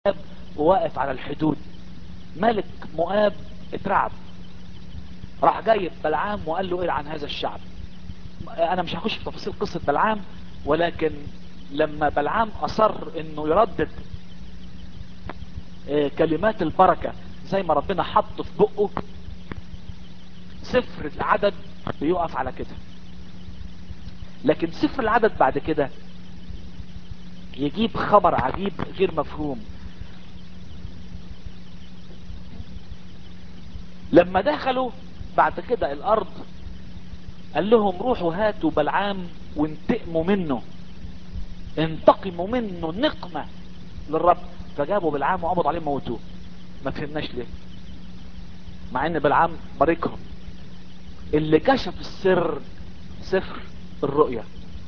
وواقف على الحدود ملك مؤاب اترعب راح جايب بلعام وقال له ايه عن هذا الشعب انا مش هخش في تفاصيل قصة بلعام ولكن لما بلعام اصر انه يردد كلمات البركة زي ما ربنا حط في بقه سفر العدد بيقف على كده لكن سفر العدد بعد كده يجيب خبر عجيب غير مفهوم لما دخلوا بعد كده الارض قال لهم روحوا هاتوا بلعام وانتقموا منه انتقموا منه نقمة للرب فجابوا بلعام وقبضوا عليه موتوه ما فهمناش ليه مع ان بلعام باركهم اللي كشف السر سفر الرؤيا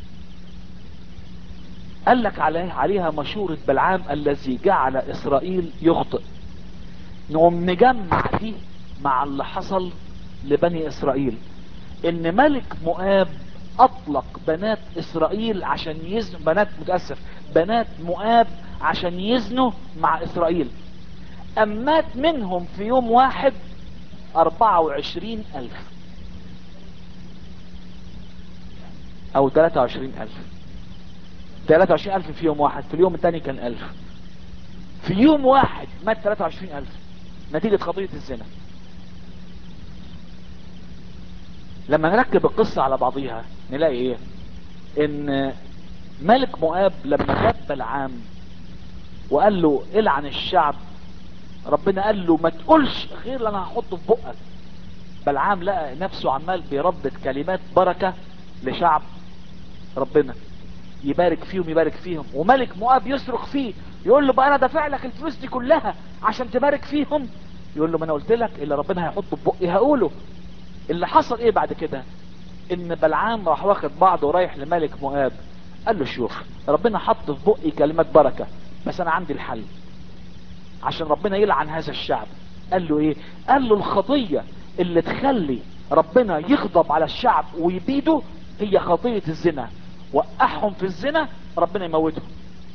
قال لك عليه عليها مشورة بلعام الذي جعل اسرائيل يخطئ نقوم نجمع دي مع اللي حصل لبني اسرائيل ان ملك مؤاب اطلق بنات اسرائيل عشان يزنوا بنات متأسف بنات مؤاب عشان يزنوا مع اسرائيل امات منهم في يوم واحد اربعة وعشرين الف او تلاتة وعشرين الف تلاتة وعشرين الف في يوم واحد في اليوم التاني كان الف في يوم واحد مات تلاتة وعشرين الف نتيجة خطية الزنا لما نركب القصة على بعضيها نلاقي ايه ان ملك مؤاب لما جاب بلعام وقال له العن الشعب ربنا قال له ما تقولش غير اللي انا هحطه في بقك بلعام لقى نفسه عمال بيردد كلمات بركة لشعب ربنا يبارك فيهم يبارك فيهم وملك مؤاب يصرخ فيه يقول له بقى انا دافع لك الفلوس دي كلها عشان تبارك فيهم يقول له ما انا قلت لك اللي ربنا هيحطه في بقي هقوله اللي حصل ايه بعد كده ان بلعام راح واخد بعضه ورايح لملك مؤاب قال له شوف ربنا حط في بقي كلمات بركة بس انا عندي الحل عشان ربنا يلعن هذا الشعب قال له ايه قال له الخطية اللي تخلي ربنا يغضب على الشعب ويبيده هي خطية الزنا وقعهم في الزنا ربنا يموتهم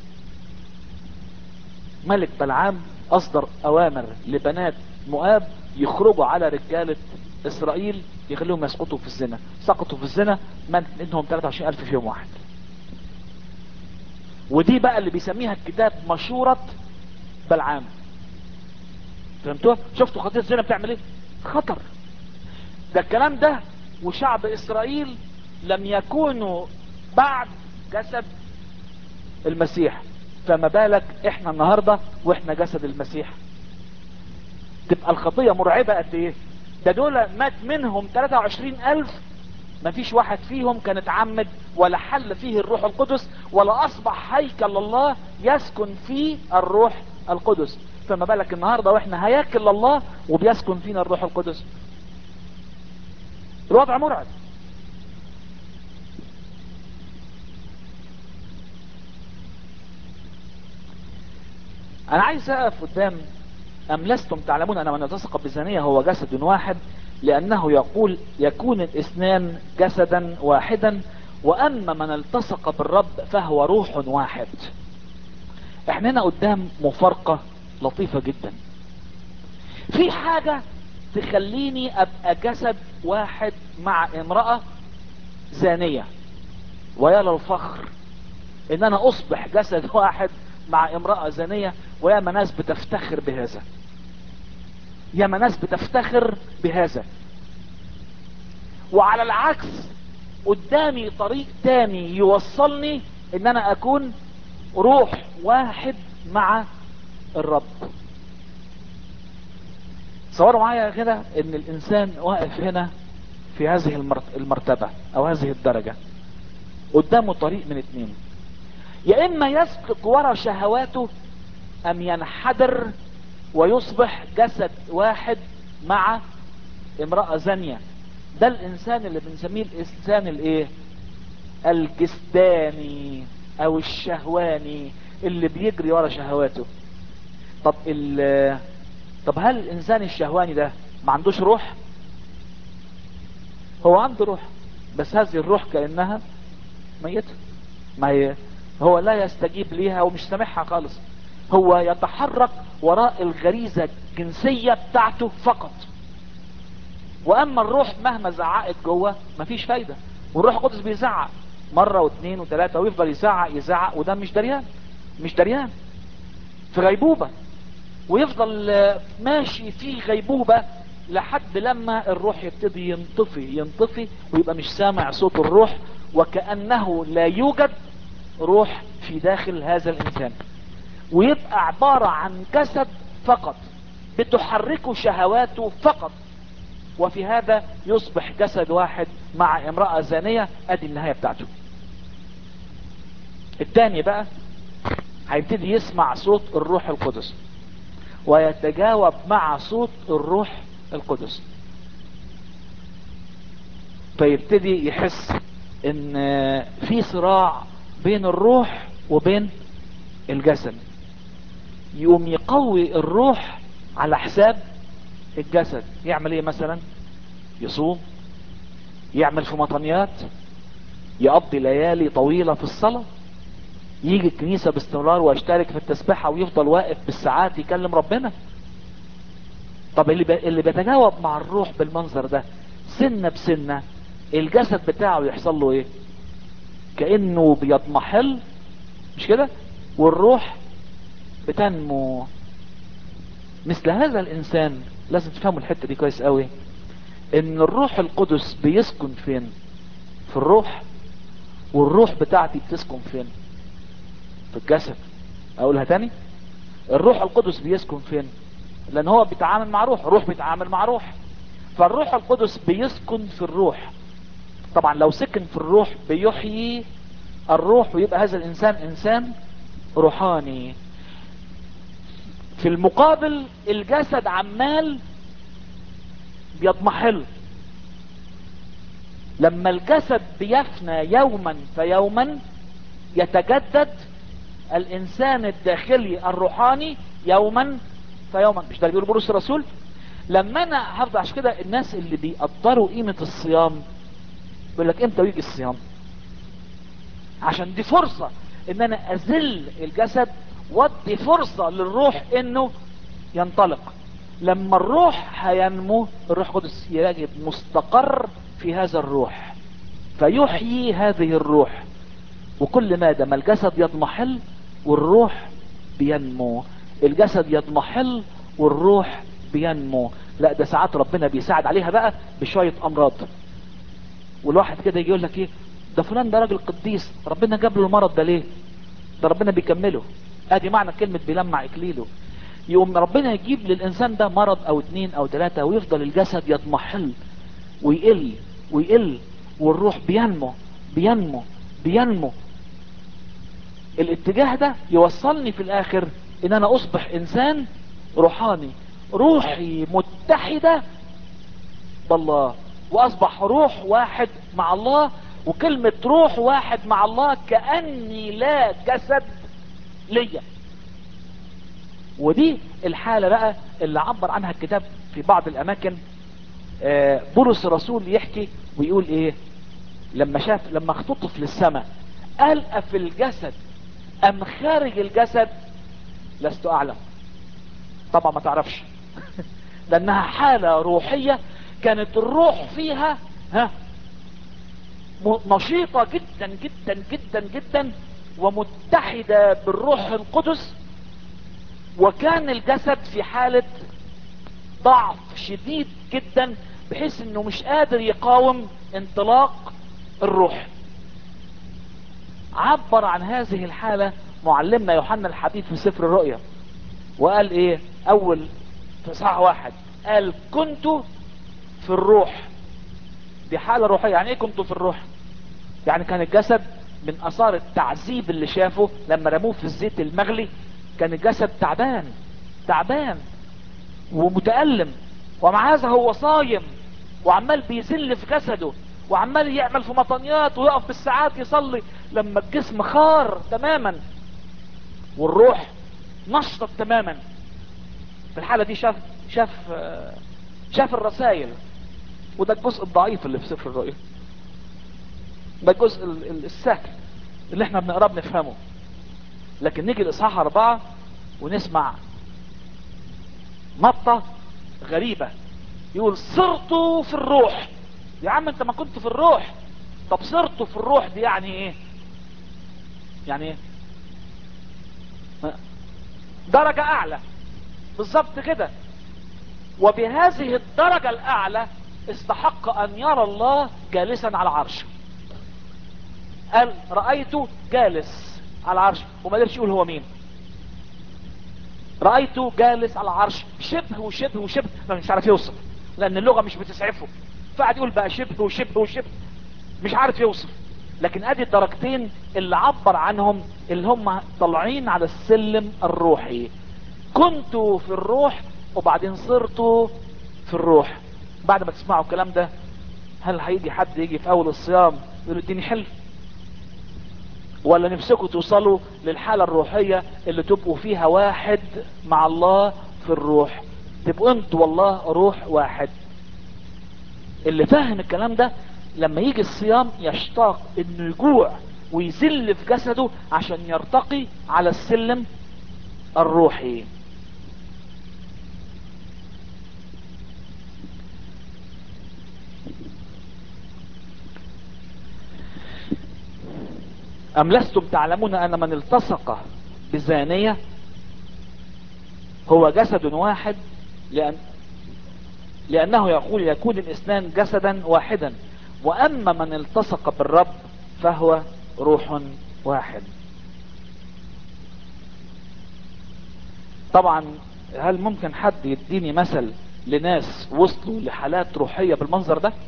ملك بلعام اصدر اوامر لبنات مؤاب يخرجوا على رجالة اسرائيل يخليهم يسقطوا في الزنا سقطوا في الزنا من منهم 23 الف في يوم واحد ودي بقى اللي بيسميها الكتاب مشورة بلعام فهمتوها شفتوا خطية الزنا بتعمل ايه خطر ده الكلام ده وشعب اسرائيل لم يكونوا بعد جسد المسيح فما بالك احنا النهاردة واحنا جسد المسيح تبقى الخطية مرعبة قد ايه ده دول مات منهم 23 الف مفيش واحد فيهم كان اتعمد ولا حل فيه الروح القدس ولا اصبح هيكل الله يسكن فيه الروح القدس فما بالك النهاردة واحنا هياكل الله وبيسكن فينا الروح القدس الوضع مرعب انا عايز اقف قدام ام لستم تعلمون ان من التصق بالزانية هو جسد واحد لانه يقول يكون الاثنان جسدا واحدا واما من التصق بالرب فهو روح واحد احنا هنا قدام مفارقة لطيفة جدا في حاجة تخليني ابقى جسد واحد مع امرأة زانية ويا للفخر ان انا اصبح جسد واحد مع امرأة زانية وياما ناس بتفتخر بهذا ياما ناس بتفتخر بهذا وعلى العكس قدامي طريق تاني يوصلني ان انا اكون روح واحد مع الرب صوروا معايا كده ان الانسان واقف هنا في هذه المرتبة او هذه الدرجة قدامه طريق من اتنين يا اما يسلك ورا شهواته ام ينحدر ويصبح جسد واحد مع امرأة زانية ده الانسان اللي بنسميه الانسان الايه الجسداني او الشهواني اللي بيجري ورا شهواته طب ال طب هل الانسان الشهواني ده ما عندوش روح هو عنده روح بس هذه الروح كأنها ميتة ما هي هو لا يستجيب ليها ومش سامعها خالص هو يتحرك وراء الغريزة الجنسية بتاعته فقط واما الروح مهما زعقت جوه مفيش فايدة والروح القدس بيزعق مرة واثنين وثلاثة ويفضل يزعق يزعق وده مش دريان مش دريان في غيبوبة ويفضل آه، ماشي في غيبوبة لحد لما الروح يبتدي ينطفي ينطفي ويبقى مش سامع صوت الروح وكأنه لا يوجد روح في داخل هذا الانسان ويبقى عبارة عن جسد فقط بتحركه شهواته فقط وفي هذا يصبح جسد واحد مع امرأة زانية ادي النهاية بتاعته التاني بقى هيبتدي يسمع صوت الروح القدس ويتجاوب مع صوت الروح القدس فيبتدي يحس ان في صراع بين الروح وبين الجسد يقوم يقوي الروح على حساب الجسد يعمل ايه مثلا يصوم يعمل في مطنيات يقضي ليالي طويلة في الصلاة يجي الكنيسة باستمرار ويشترك في التسبيحة ويفضل واقف بالساعات يكلم ربنا طب اللي, ب... اللي بيتجاوب مع الروح بالمنظر ده سنة بسنة الجسد بتاعه يحصل له ايه كأنه بيضمحل مش كده والروح بتنمو مثل هذا الانسان لازم تفهموا الحتة دي كويس قوي ان الروح القدس بيسكن فين في الروح والروح بتاعتي بتسكن فين في الجسد اقولها تاني الروح القدس بيسكن فين لان هو بيتعامل مع روح روح بيتعامل مع روح فالروح القدس بيسكن في الروح طبعا لو سكن في الروح بيحيي الروح ويبقى هذا الانسان انسان روحاني في المقابل الجسد عمال بيضمحل لما الجسد بيفنى يوما فيوما يتجدد الانسان الداخلي الروحاني يوما فيوما مش ده اللي بيقول بولس الرسول لما انا هفضل عشان كده الناس اللي بيقدروا قيمة الصيام يقول لك امتى يجي الصيام عشان دي فرصة ان انا ازل الجسد وادي فرصة للروح انه ينطلق لما الروح هينمو الروح القدس يجد مستقر في هذا الروح فيحيي هذه الروح وكل ما دام الجسد يضمحل والروح بينمو الجسد يضمحل والروح بينمو لا ده ساعات ربنا بيساعد عليها بقى بشوية امراض والواحد كده يقول لك ايه ده فلان ده راجل قديس ربنا جاب له المرض ده ليه ده ربنا بيكمله ادي معنى كلمة بيلمع اكليله يقوم ربنا يجيب للانسان ده مرض او اتنين او تلاتة ويفضل الجسد يضمحل ويقل ويقل والروح بينمو بينمو بينمو الاتجاه ده يوصلني في الاخر ان انا اصبح انسان روحاني روحي متحدة بالله واصبح روح واحد مع الله وكلمة روح واحد مع الله كأني لا جسد ليا ودي الحالة بقى اللي عبر عنها الكتاب في بعض الاماكن آه، بولس الرسول يحكي ويقول ايه لما شاف لما اختطف للسماء قال في الجسد ام خارج الجسد لست اعلم طبعا ما تعرفش لانها حالة روحية كانت الروح فيها ها م- نشيطة جدا جدا جدا جدا ومتحدة بالروح القدس وكان الجسد في حالة ضعف شديد جدا بحيث انه مش قادر يقاوم انطلاق الروح عبر عن هذه الحالة معلمنا يوحنا الحبيب في سفر الرؤيا وقال ايه اول في صح واحد قال كنت في الروح دي حالة روحية يعني ايه كنت في الروح يعني كان الجسد من اثار التعذيب اللي شافه لما رموه في الزيت المغلي كان الجسد تعبان تعبان ومتألم ومع هذا هو صايم وعمال بيذل في جسده وعمال يعمل في مطنيات ويقف بالساعات يصلي لما الجسم خار تماما والروح نشطت تماما في الحالة دي شاف شاف آه، شاف الرسائل وده الجزء الضعيف اللي في سفر الرؤيا ده الجزء ال- ال- السهل اللي احنا بنقراه بنفهمه لكن نيجي الاصحاح اربعة ونسمع نطة غريبة يقول صرت في الروح يا عم انت ما كنت في الروح طب صرت في الروح دي يعني ايه يعني ايه درجة اعلى بالظبط كده وبهذه الدرجة الاعلى استحق ان يرى الله جالسا على عرشه قال رأيته جالس على العرش وما قدرش يقول هو مين رأيته جالس على العرش شبه وشبه وشبه ما مش عارف يوصف لان اللغة مش بتسعفه فقعد يقول بقى شبه وشبه وشبه مش عارف يوصف لكن ادي الدرجتين اللي عبر عنهم اللي هم طالعين على السلم الروحي كنت في الروح وبعدين صرت في الروح بعد ما تسمعوا الكلام ده هل هيجي حد يجي في اول الصيام يقول اديني حل ولا نفسكم توصلوا للحالة الروحية اللي تبقوا فيها واحد مع الله في الروح تبقوا انتوا والله روح واحد اللي فاهم الكلام ده لما يجي الصيام يشتاق انه يجوع ويذل في جسده عشان يرتقي على السلم الروحي أم لستم تعلمون أن من التصق بزانية هو جسد واحد لأن لأنه يقول يكون الاثنان جسدا واحدا وأما من التصق بالرب فهو روح واحد طبعا هل ممكن حد يديني مثل لناس وصلوا لحالات روحية بالمنظر ده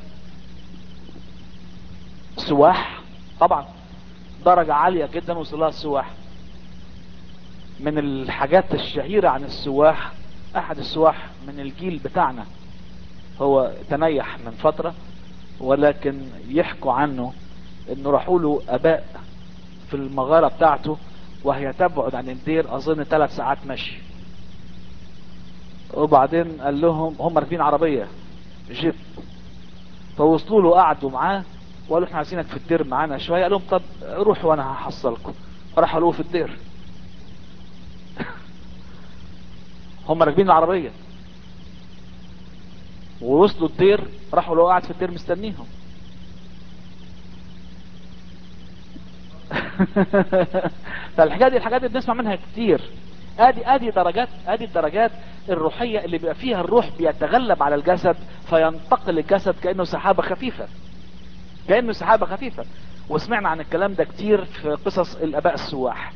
سواح طبعا درجة عالية جدا وصلها السواح من الحاجات الشهيرة عن السواح احد السواح من الجيل بتاعنا هو تنيح من فترة ولكن يحكوا عنه انه راحوا له اباء في المغارة بتاعته وهي تبعد عن الدير اظن ثلاث ساعات مشي وبعدين قال لهم هم راكبين عربية جيب فوصلوا له قعدوا معاه وقالوا احنا عايزينك في الدير معانا شوية قال لهم طب روحوا وانا هحصلكم راحوا له في الدير هم راكبين العربية ووصلوا الدير راحوا له قاعد في الدير مستنيهم فالحاجات دي الحاجات دي بنسمع منها كتير ادي ادي درجات ادي الدرجات الروحية اللي بيبقى فيها الروح بيتغلب على الجسد فينتقل الجسد كأنه سحابة خفيفة كأنه سحابة خفيفة وسمعنا عن الكلام ده كتير في قصص الاباء السواح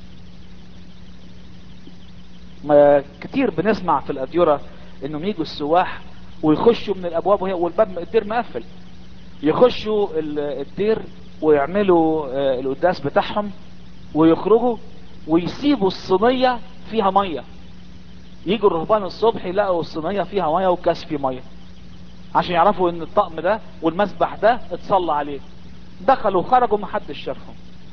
ما كتير بنسمع في الاديرة انهم يجوا السواح ويخشوا من الابواب وهي والباب الدير مقفل يخشوا الدير ويعملوا القداس بتاعهم ويخرجوا ويسيبوا الصينية فيها مية يجوا الرهبان الصبح يلاقوا الصينية فيها مية والكاس فيه مية عشان يعرفوا ان الطقم ده والمسبح ده اتصلى عليه دخلوا وخرجوا محدش شافهم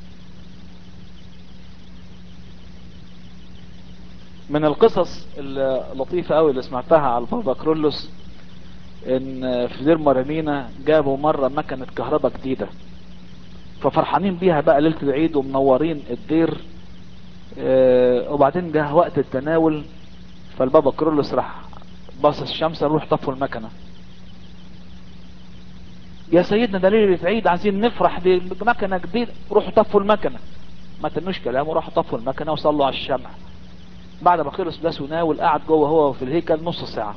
من القصص اللطيفة قوي اللي سمعتها على البابا كرولوس ان في دير مرمينا جابوا مرة مكنة كهرباء جديدة ففرحانين بيها بقى ليلة العيد ومنورين الدير اه وبعدين جه وقت التناول فالبابا كرولوس راح باص الشمس نروح طفوا المكنة يا سيدنا ده ليلة عيد عايزين نفرح بمكنة جديدة روحوا طفوا المكنة ما تنوش كلامه راحوا طفوا المكنة وصلوا على الشمع بعد ما خلص بلاس وناول قعد جوه هو في الهيكل نص ساعة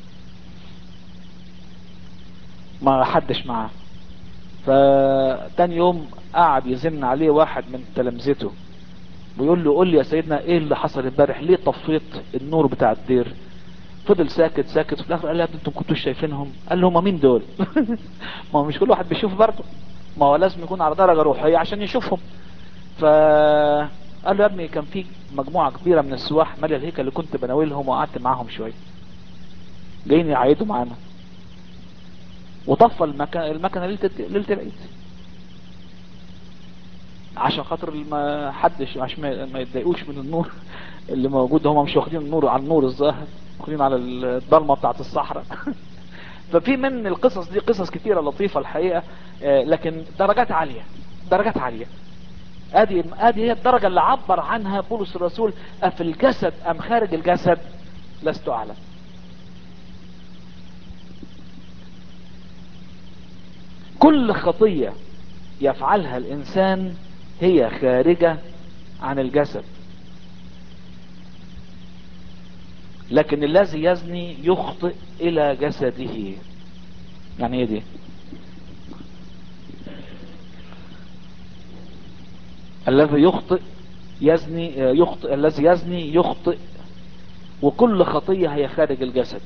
ما حدش معاه فتاني يوم قعد يزن عليه واحد من تلامذته ويقول له قول لي يا سيدنا ايه اللي حصل امبارح ليه طفيت النور بتاع الدير فضل ساكت ساكت وفي الاخر قال له يا ابني انتم كنتوش شايفينهم قال له هم مين دول ما هو مش كل واحد بيشوف برضه ما هو لازم يكون على درجة روحية عشان يشوفهم ف قال له يا ابني كان في مجموعة كبيرة من السواح مالي الهيكل اللي كنت بناولهم وقعدت معاهم شوية جايين يعيدوا معانا وطفى المكان المكنة ليلة ليلة العيد عشان خاطر ما حدش عشان ما يتضايقوش من النور اللي موجود هم مش واخدين النور على النور الظاهر واخدين على الضلمه بتاعت الصحراء ففي من القصص دي قصص كتيرة لطيفة الحقيقة لكن درجات عالية درجات عالية ادي ادي هي الدرجة اللي عبر عنها بولس الرسول افي الجسد ام خارج الجسد لست اعلم كل خطية يفعلها الانسان هي خارجة عن الجسد لكن الذي يزني يخطئ الى جسده يعني ايه دي الذي يخطئ يزني يخطئ الذي يزني يخطئ وكل خطية هي خارج الجسد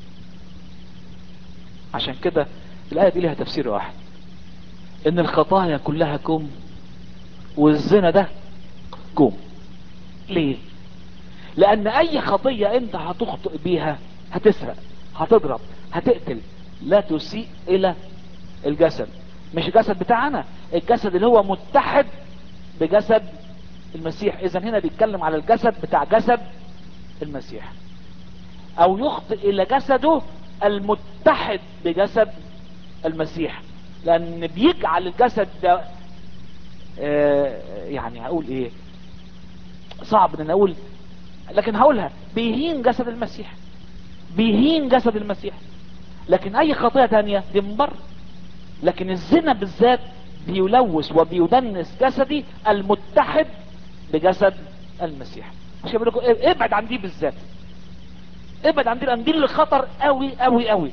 عشان كده الآية دي لها تفسير واحد ان الخطايا كلها كوم والزنا ده كوم ليه لان اي خطية انت هتخطئ بيها هتسرق هتضرب هتقتل لا تسيء الى الجسد مش الجسد بتاعنا الجسد اللي هو متحد بجسد المسيح اذا هنا بيتكلم على الجسد بتاع جسد المسيح او يخطئ الى جسده المتحد بجسد المسيح لان بيجعل الجسد ده آه يعني هقول ايه صعب ان اقول لكن هقولها بيهين جسد المسيح بيهين جسد المسيح لكن اي خطية تانية دي من بره لكن الزنا بالذات بيلوث وبيدنس جسدي المتحد بجسد المسيح عشان بقول لكم ابعد عن دي بالذات ابعد عن دي لان دي اللي خطر قوي قوي قوي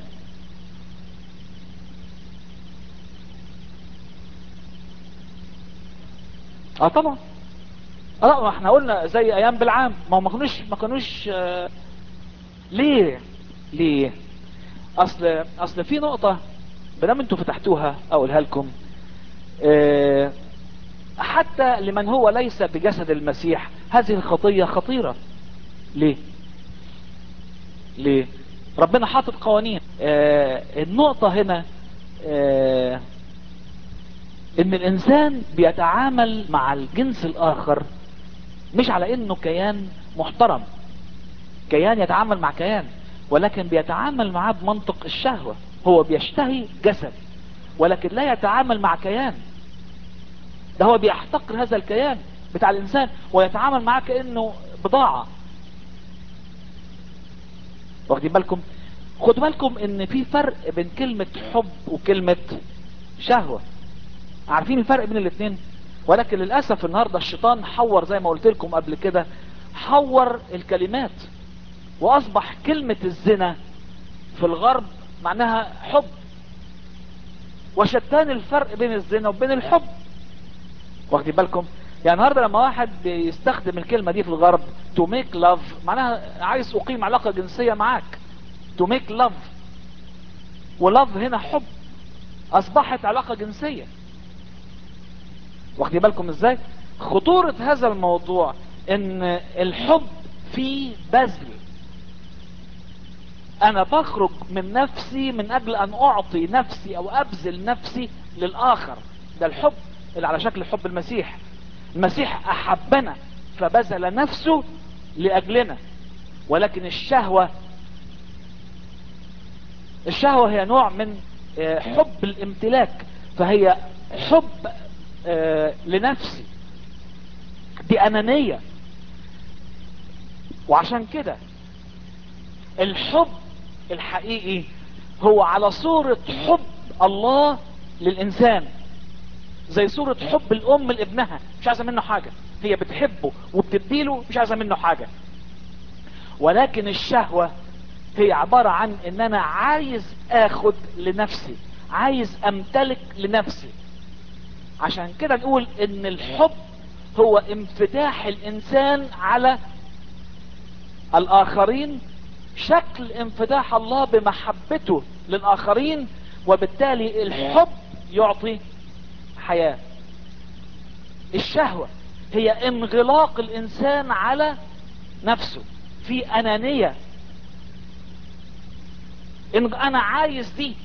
اه طبعا اه لا ما احنا قلنا زي ايام بالعام ما ما كانوش ما كانوش آه ليه ليه اصل اصل في نقطة بدام انتوا فتحتوها اقولها لكم آه حتى لمن هو ليس بجسد المسيح هذه الخطية خطيرة ليه ليه ربنا حاطط قوانين آه النقطة هنا آه ان الانسان بيتعامل مع الجنس الاخر مش على انه كيان محترم كيان يتعامل مع كيان ولكن بيتعامل معاه بمنطق الشهوة هو بيشتهي جسد ولكن لا يتعامل مع كيان ده هو بيحتقر هذا الكيان بتاع الانسان ويتعامل معاه كأنه بضاعة واخدين بالكم خدوا بالكم ان في فرق بين كلمة حب وكلمة شهوة عارفين الفرق بين الاثنين ولكن للأسف النهاردة الشيطان حور زي ما قلت لكم قبل كده حور الكلمات واصبح كلمة الزنا في الغرب معناها حب وشتان الفرق بين الزنا وبين الحب واخدين بالكم يعني النهارده لما واحد بيستخدم الكلمة دي في الغرب to make love معناها عايز اقيم علاقة جنسية معاك to make love ولove هنا حب اصبحت علاقة جنسية واخدين بالكم ازاي خطورة هذا الموضوع ان الحب فيه بذل انا بخرج من نفسي من اجل ان اعطي نفسي او ابذل نفسي للاخر ده الحب اللي على شكل حب المسيح المسيح احبنا فبذل نفسه لاجلنا ولكن الشهوة الشهوة هي نوع من حب الامتلاك فهي حب لنفسي دي انانية وعشان كده الحب الحقيقي هو على صورة حب الله للإنسان زي صورة حب الأم لابنها مش عايزة منه حاجة هي بتحبه وبتديله مش عايزة منه حاجة ولكن الشهوة هي عبارة عن ان انا عايز اخد لنفسي عايز امتلك لنفسي عشان كده نقول ان الحب هو انفتاح الانسان على الاخرين شكل انفتاح الله بمحبته للاخرين وبالتالي الحب يعطي حياة الشهوة هي انغلاق الانسان على نفسه في انانية ان انا عايز دي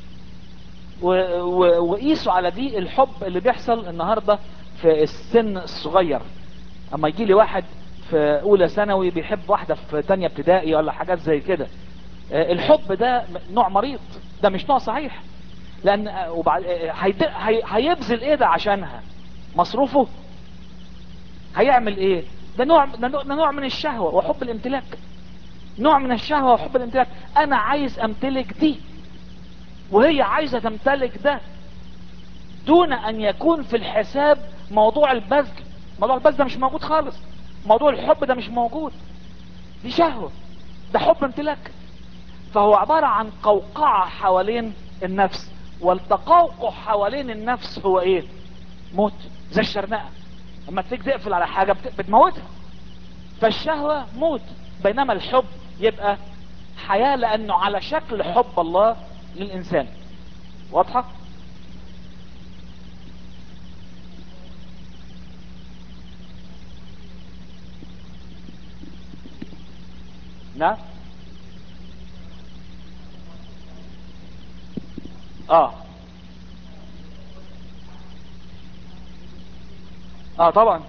وقيسوا على دي الحب اللي بيحصل النهاردة في السن الصغير اما يجي لي واحد في اولى ثانوي بيحب واحدة في تانية ابتدائي ولا حاجات زي كده الحب ده نوع مريض ده مش نوع صحيح لان وبعد هيبذل ايه ده عشانها مصروفه هيعمل ايه ده نوع ده نوع- ده نوع من الشهوة وحب الامتلاك نوع من الشهوة وحب الامتلاك انا عايز امتلك دي وهي عايزة تمتلك ده دون ان يكون في الحساب موضوع البذل موضوع البذل ده مش موجود خالص موضوع الحب ده مش موجود دي شهوة ده حب امتلاك فهو عبارة عن قوقعة حوالين النفس والتقوقع حوالين النفس هو ايه موت زي الشرنقة اما تيجي تقفل على حاجة بت- بتموتها فالشهوة موت بينما الحب يبقى حياة لانه على شكل حب الله للانسان واضحة نعم اه اه طبعا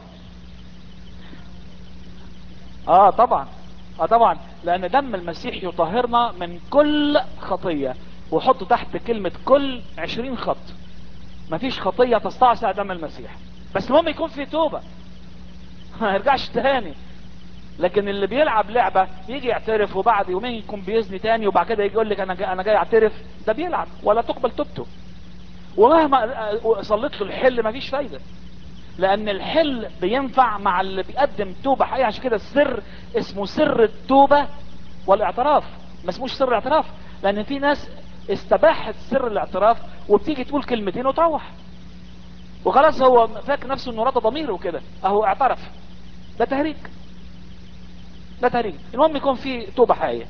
اه طبعا اه طبعا لان دم المسيح يطهرنا من كل خطية وحط تحت كلمة كل عشرين خط مفيش خطية تستعصي دم المسيح بس المهم يكون في توبة ما يرجعش تاني لكن اللي بيلعب لعبة يجي يعترف وبعد يومين يكون بيزني تاني وبعد كده يجي يقول لك انا جاي انا جاي اعترف ده بيلعب ولا تقبل توبته ومهما صليت له الحل مفيش فايدة لان الحل بينفع مع اللي بيقدم توبة حقيقة عشان كده السر اسمه سر التوبة والاعتراف ما اسموش سر الاعتراف لان في ناس استباحت سر الاعتراف وبتيجي تقول كلمتين وتروح وخلاص هو فاكر نفسه انه رضى ضميره وكده اهو اعترف ده تهريج ده تهريج المهم يكون في توبة حقيقية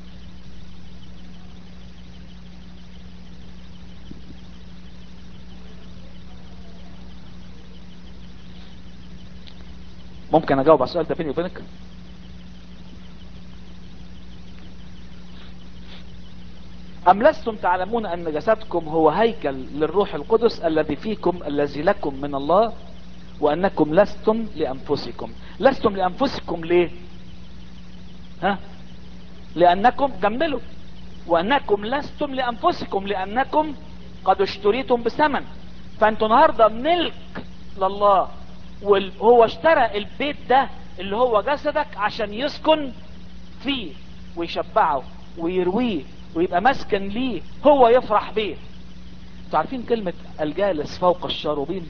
ممكن اجاوب على السؤال ده بيني وبينك أم لستم تعلمون أن جسدكم هو هيكل للروح القدس الذي فيكم الذي لكم من الله وأنكم لستم لأنفسكم لستم لأنفسكم ليه ها لأنكم كملوا وأنكم لستم لأنفسكم لأنكم قد اشتريتم بثمن فأنتم النهاردة ملك لله وهو اشترى البيت ده اللي هو جسدك عشان يسكن فيه ويشبعه ويرويه ويبقى مسكن ليه هو يفرح بيه انتوا عارفين كلمة الجالس فوق الشاروبين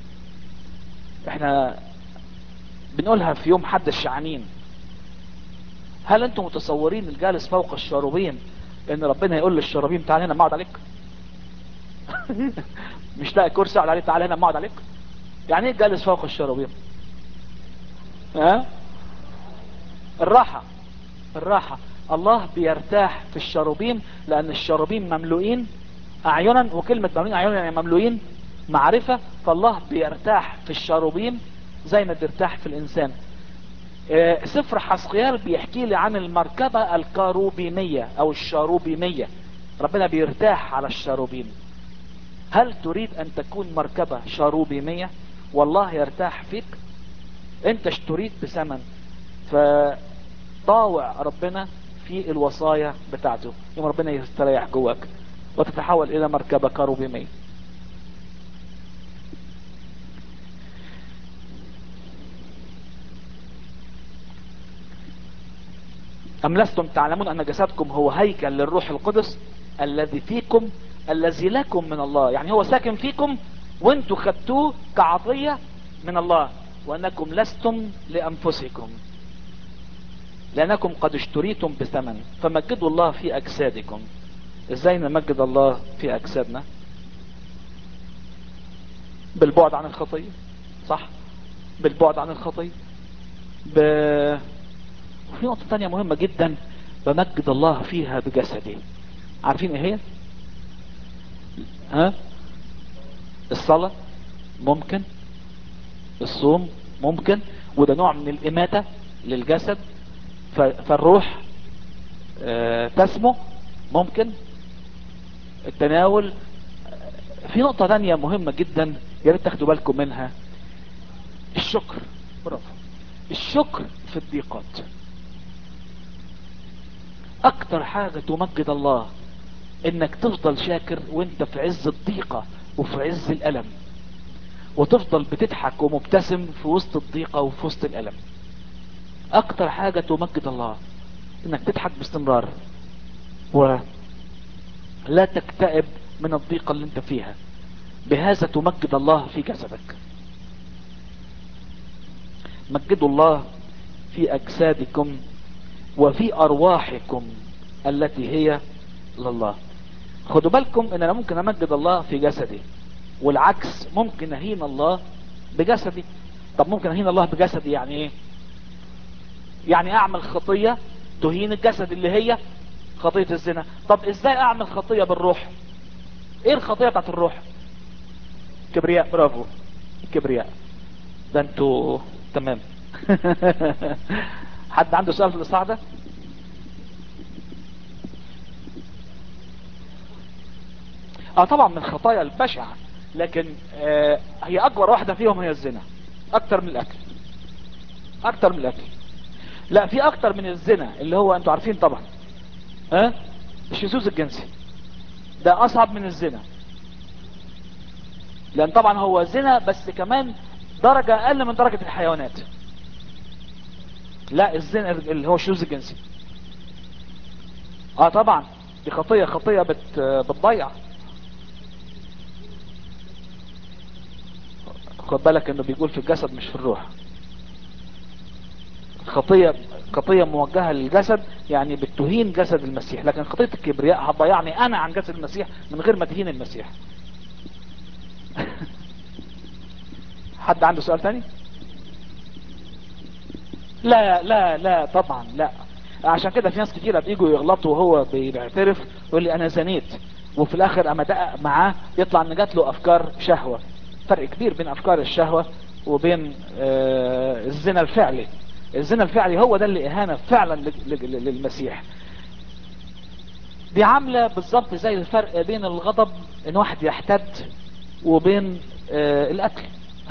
احنا بنقولها في يوم حد الشعانين هل انتم متصورين الجالس فوق الشاروبين ان ربنا يقول للشرابين تعال هنا اقعد عليك مش لاقي كرسي اقعد عليه تعال هنا اقعد عليك يعني ايه جالس فوق الشاروبين ها الراحة الراحة الله بيرتاح في الشاروبين لان الشاروبين مملوئين اعينا وكلمة مملوئين اعينا يعني مملوئين معرفة فالله بيرتاح في الشاروبين زي ما بيرتاح في الانسان اه سفر حسقيال بيحكي لي عن المركبة الكاروبيمية او الشاروبيمية ربنا بيرتاح على الشاروبين هل تريد ان تكون مركبة شاروبيمية والله يرتاح فيك انت اشتريت بثمن فطاوع ربنا في الوصايا بتاعته يوم ربنا يستريح جواك وتتحول الى مركبة كاروبيمية أم لستم تعلمون أن جسدكم هو هيكل للروح القدس الذي فيكم الذي لكم من الله يعني هو ساكن فيكم وانتوا خدتوه كعطية من الله وأنكم لستم لأنفسكم لأنكم قد اشتريتم بثمن فمجدوا الله في أجسادكم ازاي نمجد الله في أجسادنا بالبعد عن الخطية صح بالبعد عن الخطية ب... وفي نقطة تانية مهمة جدا بمجد الله فيها بجسدي عارفين ايه هي ها الصلاة ممكن الصوم ممكن وده نوع من الإماتة للجسد ف... فالروح آه تسمو ممكن التناول في نقطة تانية مهمة جدا يا ريت تاخدوا بالكم منها الشكر برافو الشكر في الضيقات اكتر حاجة تمجد الله انك تفضل شاكر وانت في عز الضيقة وفي عز الالم وتفضل بتضحك ومبتسم في وسط الضيقة وفي وسط الألم اكتر حاجة تمجد الله انك تضحك باستمرار ولا تكتئب من الضيقة اللي انت فيها بهذا تمجد الله في جسدك مجدوا الله في اجسادكم وفي ارواحكم التي هي لله خدوا بالكم ان انا ممكن امجد الله في جسدي والعكس ممكن اهين الله بجسدي طب ممكن اهين الله بجسدي يعني ايه يعني اعمل خطية تهين الجسد اللي هي خطية الزنا طب ازاي اعمل خطية بالروح ايه الخطية بتاعت الروح كبرياء برافو كبرياء ده انتوا تمام حد عنده سؤال في الاصحاح ده اه طبعا من الخطايا البشعة لكن آه هي اكبر واحدة فيهم هي الزنا اكتر من الاكل اكتر من الاكل لا في اكتر من الزنا اللي هو انتوا عارفين طبعا ها أه؟ الشذوذ الجنسي ده اصعب من الزنا لان طبعا هو زنا بس كمان درجة اقل من درجة الحيوانات لا الزنا اللي هو الشذوذ الجنسي اه طبعا دي خطية خطية بت بتضيع خد بالك انه بيقول في الجسد مش في الروح خطية خطية موجهة للجسد يعني بتهين جسد المسيح لكن خطية الكبرياء هتضيعني انا عن جسد المسيح من غير ما تهين المسيح حد عنده سؤال تاني لا لا لا طبعا لا عشان كده في ناس كتيرة بيجوا يغلطوا وهو بيعترف يقول لي انا زنيت وفي الاخر اما دقق معاه يطلع ان جات له افكار شهوة فرق كبير بين افكار الشهوة وبين آه الزنا الفعلي الزنا الفعلي هو ده اللي اهانة فعلا للمسيح دي عاملة بالظبط زي الفرق بين الغضب ان واحد يحتد وبين آه الاكل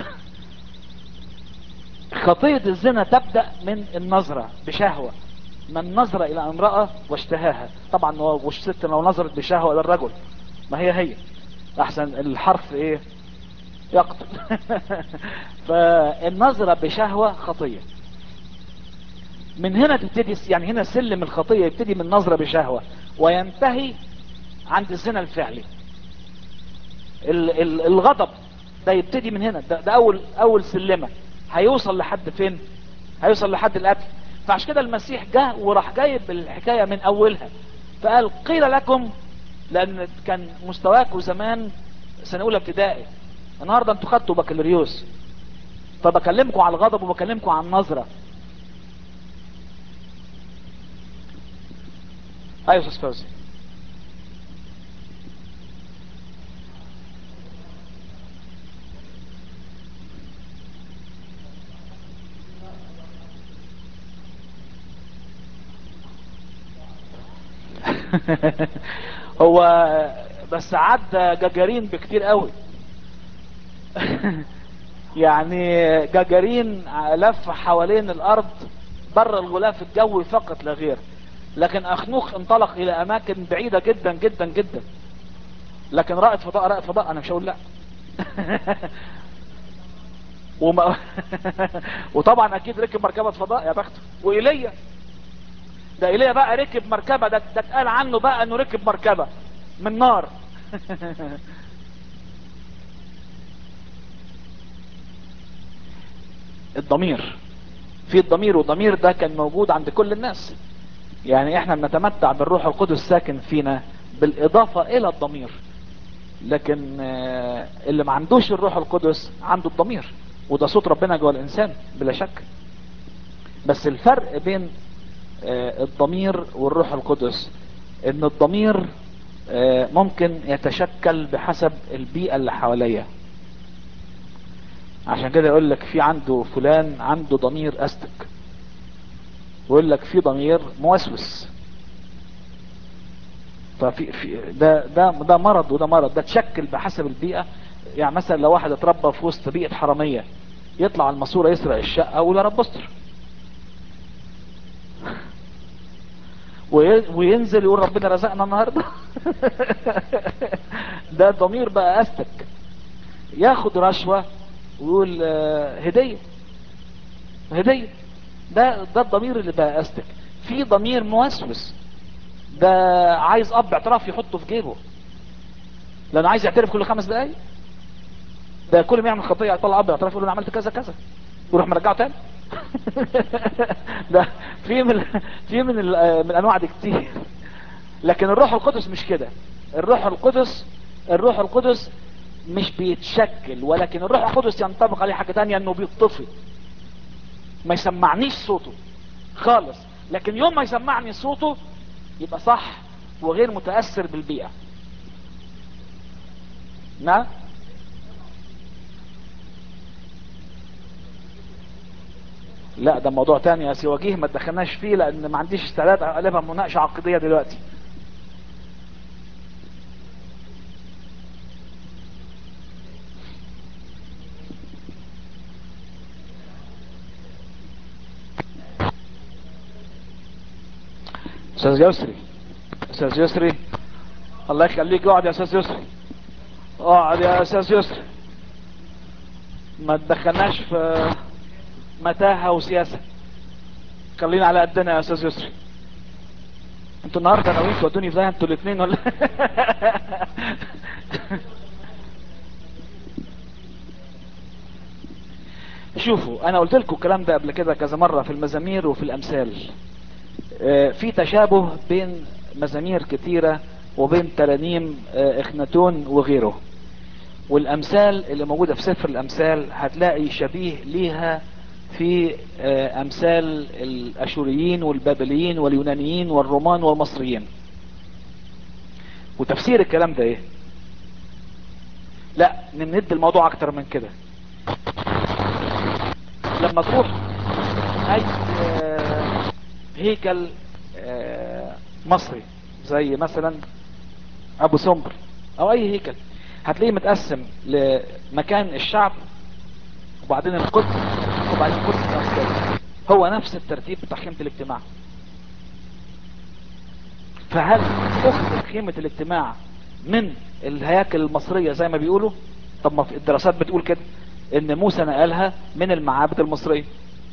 خطية الزنا تبدأ من النظرة بشهوة من نظر الى امرأة واشتهاها طبعا والست لو نظرت بشهوة الى الرجل ما هي هي احسن الحرف ايه يقتل فالنظرة بشهوة خطية من هنا تبتدي يعني هنا سلم الخطية يبتدي من نظرة بشهوة وينتهي عند الزنا الفعلي ال ال الغضب ده يبتدي من هنا ده, ده اول اول سلمة هيوصل لحد فين هيوصل لحد القتل فعش كده المسيح جه وراح جايب الحكاية من اولها فقال قيل لكم لان كان مستواكم زمان سنة اولى ابتدائي النهاردة انتوا خدتوا بكالوريوس فبكلمكم على الغضب وبكلمكم عن النظرة ايوه استاذ فوزي هو بس عدى جاجارين بكتير قوي يعني جاجارين لف حوالين الارض بره الغلاف الجوي فقط لا غير لكن اخنوخ انطلق الى اماكن بعيدة جدا جدا جدا لكن رائد فضاء رائد فضاء انا مش هقول لا وما وطبعا اكيد ركب مركبة فضاء يا بخته وايليا ده ايليا بقى ركب مركبة ده ده اتقال عنه بقى انه ركب مركبة من نار الضمير في الضمير والضمير ده كان موجود عند كل الناس يعني احنا بنتمتع بالروح القدس ساكن فينا بالاضافة الى الضمير لكن اللي ما عندوش الروح القدس عنده الضمير وده صوت ربنا جوه الانسان بلا شك بس الفرق بين الضمير والروح القدس ان الضمير ممكن يتشكل بحسب البيئة اللي حواليه عشان كده يقول لك في عنده فلان عنده ضمير استك ويقول لك في ضمير موسوس ففي في ده ده ده مرض وده مرض ده تشكل بحسب البيئة يعني مثلا لو واحد اتربى في وسط بيئة حرامية يطلع الماسوره يسرق الشقة ولا رب استر وينزل يقول ربنا رزقنا النهاردة ده ضمير بقى استك ياخد رشوة ويقول آه، هدية هدية ده ده الضمير اللي بقى استك في ضمير موسوس ده عايز اب اعتراف يحطه في جيبه لانه عايز يعترف كل خمس دقايق ده كل ما يعمل خطيه يطلع اب اعتراف يقول انا عملت كذا كذا ويروح مرجعه تاني ده في من في من ال- من الانواع دي كتير لكن الروح القدس مش كده الروح القدس الروح القدس مش بيتشكل ولكن الروح القدس ينطبق عليه حاجه تانية انه بيطفي ما يسمعنيش صوته خالص لكن يوم ما يسمعني صوته يبقى صح وغير متاثر بالبيئه نعم لا ده موضوع تاني يا سي وجيه ما تدخلناش فيه لان ما عنديش استعداد اقلبها مناقشه عقديه دلوقتي استاذ يسري استاذ يسري الله يخليك اقعد يا استاذ يسري اقعد يا استاذ يسري ما تدخلناش في متاهه وسياسه خلينا على قدنا يا استاذ يسري انتوا النهارده ناويين تودوني في ده انتوا الاثنين ولا شوفوا انا قلت لكم الكلام ده قبل كده كذا مره في المزامير وفي الامثال آه، في تشابه بين مزامير كتيره وبين ترانيم آه، اخناتون وغيره والامثال اللي موجوده في سفر الامثال هتلاقي شبيه ليها في آه، امثال الاشوريين والبابليين واليونانيين والرومان والمصريين وتفسير الكلام ده ايه لا نمد الموضوع اكتر من كده لما تروح اي آه، هيكل آه، مصري زي مثلا ابو سمبر او اي هيكل هتلاقيه متقسم لمكان الشعب وبعدين القدس وبعدين قدس الأنصار هو نفس الترتيب بتاع خيمة الاجتماع فهل أخذ خيمة الاجتماع من الهياكل المصرية زي ما بيقولوا طب ما في الدراسات بتقول كده ان موسى نقلها من المعابد المصرية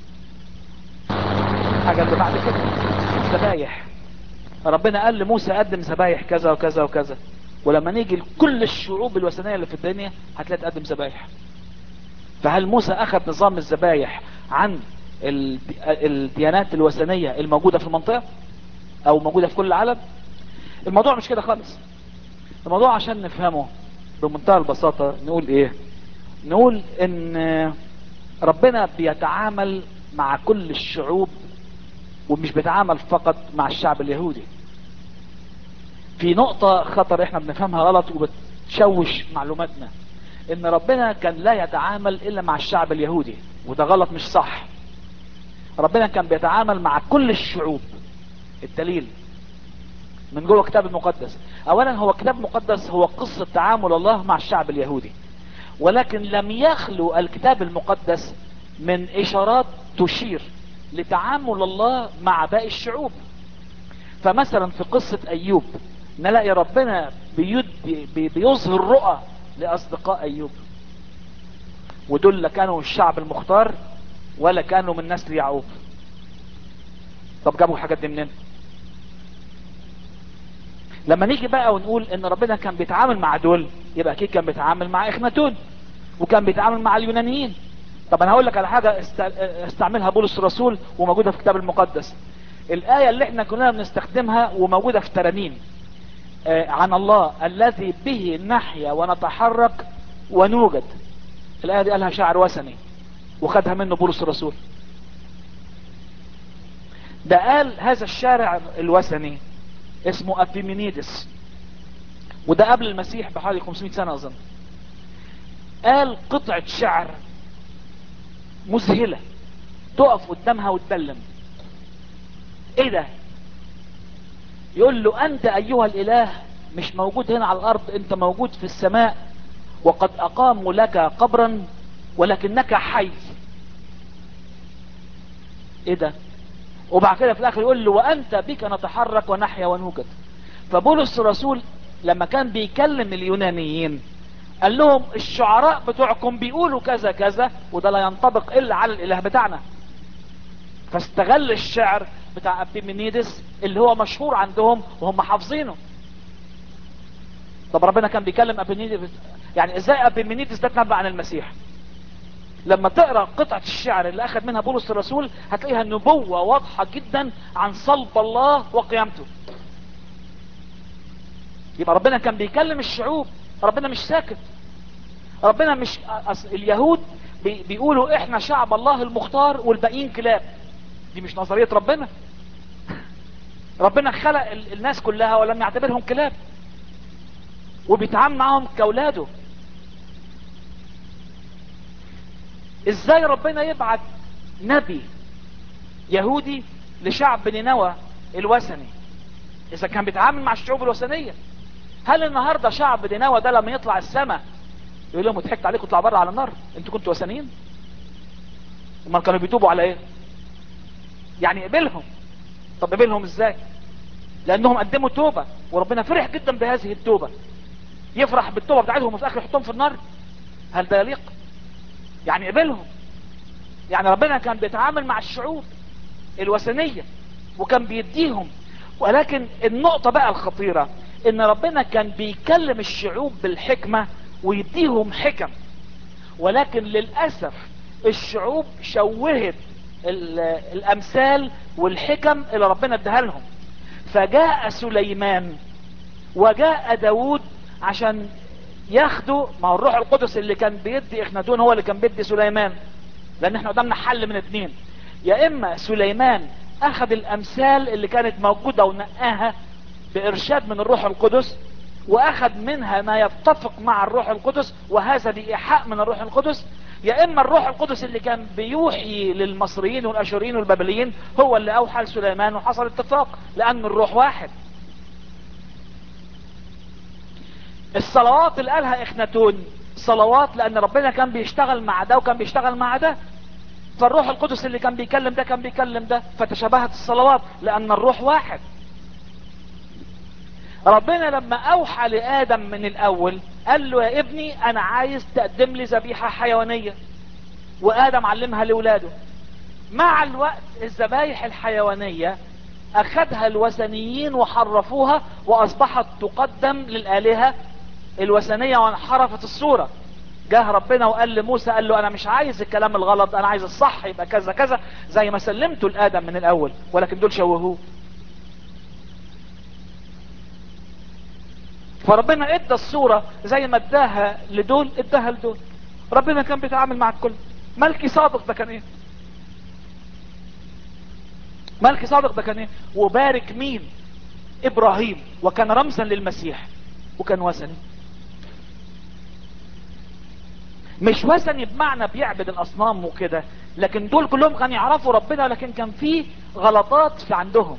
حاجة اللي بعد كده الذبايح ربنا قال لموسى قدم ذبايح كذا وكذا وكذا ولما نيجي لكل الشعوب الوثنية اللي في الدنيا هتلاقي تقدم ذبايح فهل موسى اخذ نظام الذبايح عن الد- الديانات الوثنية الموجودة في المنطقة او موجودة في كل العالم الموضوع مش كده خالص الموضوع عشان نفهمه بمنتهى البساطة نقول ايه نقول ان ربنا بيتعامل مع كل الشعوب ومش بيتعامل فقط مع الشعب اليهودي في نقطة خطر احنا بنفهمها غلط وبتشوش معلوماتنا ان ربنا كان لا يتعامل الا مع الشعب اليهودي وده غلط مش صح ربنا كان بيتعامل مع كل الشعوب الدليل من جوه الكتاب المقدس اولا هو كتاب مقدس هو قصة تعامل الله مع الشعب اليهودي ولكن لم يخلو الكتاب المقدس من اشارات تشير لتعامل الله مع باقي الشعوب فمثلا في قصة ايوب نلاقي ربنا بيد بي بيظهر رؤى لاصدقاء ايوب ودول لا كانوا الشعب المختار ولا كانوا من نسل يعقوب طب جابوا الحاجات دي منين لما نيجي بقى ونقول ان ربنا كان بيتعامل مع دول يبقى اكيد كان بيتعامل مع اخناتون وكان بيتعامل مع اليونانيين طب انا هقول لك على حاجه است- استعملها بولس الرسول وموجوده في الكتاب المقدس الايه اللي احنا كلنا بنستخدمها وموجوده في ترانيم آه، عن الله الذي به نحيا ونتحرك ونوجد الايه دي قالها شاعر وثني وخدها منه بولس الرسول ده قال هذا الشارع الوثني اسمه افيمينيدس وده قبل المسيح بحوالي 500 سنه اظن قال قطعه شعر مذهله تقف قدامها وتبلم ايه ده يقول له انت ايها الاله مش موجود هنا على الارض انت موجود في السماء وقد اقاموا لك قبرا ولكنك حي ايه ده وبعد كده في الاخر يقول له وانت بك نتحرك ونحيا ونوجد فبولس الرسول لما كان بيكلم اليونانيين قال لهم الشعراء بتوعكم بيقولوا كذا كذا وده لا ينطبق الا على الاله بتاعنا فاستغل الشعر بتاع ابيمينيدس اللي هو مشهور عندهم وهم حافظينه طب ربنا كان بيكلم ابيمينيدس يعني ازاي ابيمينيدس ده تنبأ عن المسيح لما تقرا قطعه الشعر اللي اخذ منها بولس الرسول هتلاقيها نبوه واضحه جدا عن صلب الله وقيامته يبقى ربنا كان بيكلم الشعوب ربنا مش ساكت ربنا مش أص... اليهود بي... بيقولوا احنا شعب الله المختار والباقيين كلاب دي مش نظرية ربنا ربنا خلق ال... الناس كلها ولم يعتبرهم كلاب وبيتعامل معاهم كاولاده ازاي ربنا يبعت نبي يهودي لشعب نينوى الوثني اذا كان بيتعامل مع الشعوب الوثنيه هل النهارده شعب نينوى ده لما يطلع السماء يقول لهم ضحكت عليكم اطلع بره على النار انتوا كنتوا وثنيين امال كانوا بيتوبوا على ايه يعني قبلهم طب قبلهم ازاي لانهم قدموا توبه وربنا فرح جدا بهذه التوبه يفرح بالتوبه بتاعتهم وفي الاخر يحطهم في النار هل ده يليق يعني قبلهم يعني ربنا كان بيتعامل مع الشعوب الوثنيه وكان بيديهم ولكن النقطه بقى الخطيره ان ربنا كان بيكلم الشعوب بالحكمة ويديهم حكم ولكن للأسف الشعوب شوهت الامثال والحكم اللي ربنا اداها لهم فجاء سليمان وجاء داود عشان ياخدوا ما هو الروح القدس اللي كان بيدي اخناتون هو اللي كان بيدي سليمان لان احنا قدامنا حل من اتنين يا اما سليمان اخذ الامثال اللي كانت موجودة ونقاها بارشاد من الروح القدس واخذ منها ما يتفق مع الروح القدس وهذا بايحاء من الروح القدس يا اما الروح القدس اللي كان بيوحي للمصريين والاشوريين والبابليين هو اللي اوحى لسليمان وحصل اتفاق لان الروح واحد الصلوات اللي قالها اخناتون صلوات لان ربنا كان بيشتغل مع ده وكان بيشتغل مع ده فالروح القدس اللي كان بيكلم ده كان بيكلم ده فتشابهت الصلوات لان الروح واحد ربنا لما اوحى لادم من الاول قال له يا ابني انا عايز تقدم لي ذبيحة حيوانية وادم علمها لاولاده مع الوقت الذبايح الحيوانية اخذها الوثنيين وحرفوها واصبحت تقدم للالهة الوثنية وانحرفت الصورة جه ربنا وقال لموسى قال له انا مش عايز الكلام الغلط انا عايز الصح يبقى كذا كذا زي ما سلمته لادم من الاول ولكن دول شوهوه فربنا ادى الصورة زي ما اداها لدول اداها لدول ربنا كان بيتعامل مع الكل ملكي صادق ده كان ايه ملكي صادق ده كان ايه وبارك مين ابراهيم وكان رمزا للمسيح وكان وثني مش وثني بمعنى بيعبد الاصنام وكده لكن دول كلهم كانوا يعرفوا ربنا لكن كان في غلطات في عندهم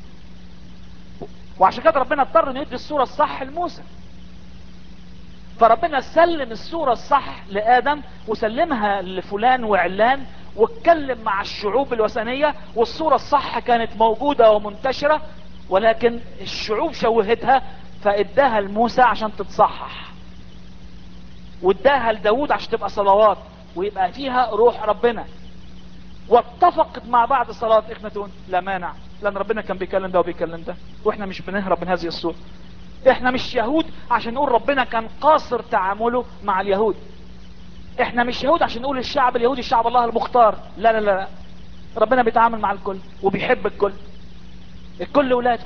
وعشان كده ربنا اضطر انه يدي الصورة الصح لموسى فربنا سلم الصورة الصح لآدم وسلمها لفلان وعلان واتكلم مع الشعوب الوثنية والصورة الصح كانت موجودة ومنتشرة ولكن الشعوب شوهتها فاداها لموسى عشان تتصحح واداها لداود عشان تبقى صلوات ويبقى فيها روح ربنا واتفقت مع بعض صلاة اخنتون لا مانع لان ربنا كان بيكلم ده وبيكلم ده واحنا مش بنهرب من هذه الصورة احنا مش يهود عشان نقول ربنا كان قاصر تعامله مع اليهود احنا مش يهود عشان نقول الشعب اليهودي الشعب الله المختار لا لا لا ربنا بيتعامل مع الكل وبيحب الكل الكل ولاده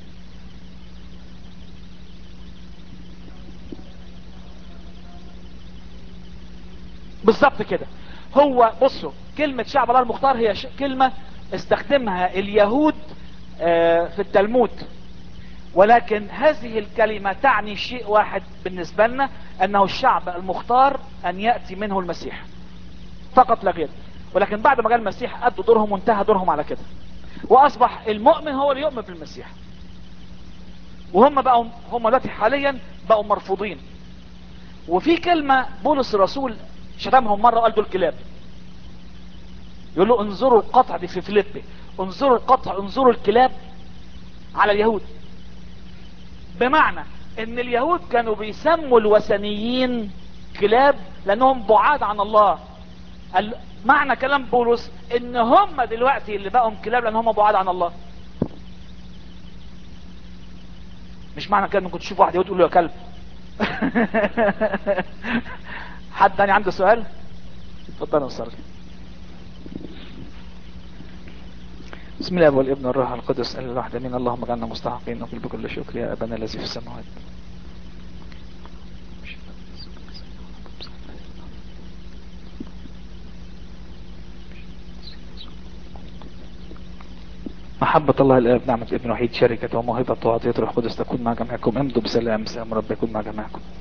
بالظبط كده هو بصوا كلمة شعب الله المختار هي ش... كلمة استخدمها اليهود آه في التلمود ولكن هذه الكلمة تعني شيء واحد بالنسبة لنا انه الشعب المختار ان يأتي منه المسيح فقط لا غير ولكن بعد ما جاء المسيح ادوا دورهم وانتهى دورهم على كده واصبح المؤمن هو اللي يؤمن بالمسيح وهم بقوا هم دلوقتي حاليا بقوا مرفوضين وفي كلمة بولس الرسول شتمهم مرة وقال دول كلاب يقول له انظروا القطع دي في فيليبي انظروا القطع انظروا الكلاب على اليهود بمعنى ان اليهود كانوا بيسموا الوثنيين كلاب لانهم بعاد عن الله ال- معنى كلام بولس ان هم دلوقتي اللي بقوا كلاب لان هم بعاد عن الله مش معنى كده انكم تشوف واحد وتقول له يا كلب حد تاني عنده سؤال اتفضل يا استاذ بسم الله والابن والروح القدس الا الواحد امين اللهم اجعلنا مستحقين نقول بكل شكر يا ابانا الذي في السماوات محبة الله الآب نعمة ابن وحيد شركة وموهبة وعطية روح القدس تكون مع جميعكم امضوا بسلام سلام رب يكون مع جميعكم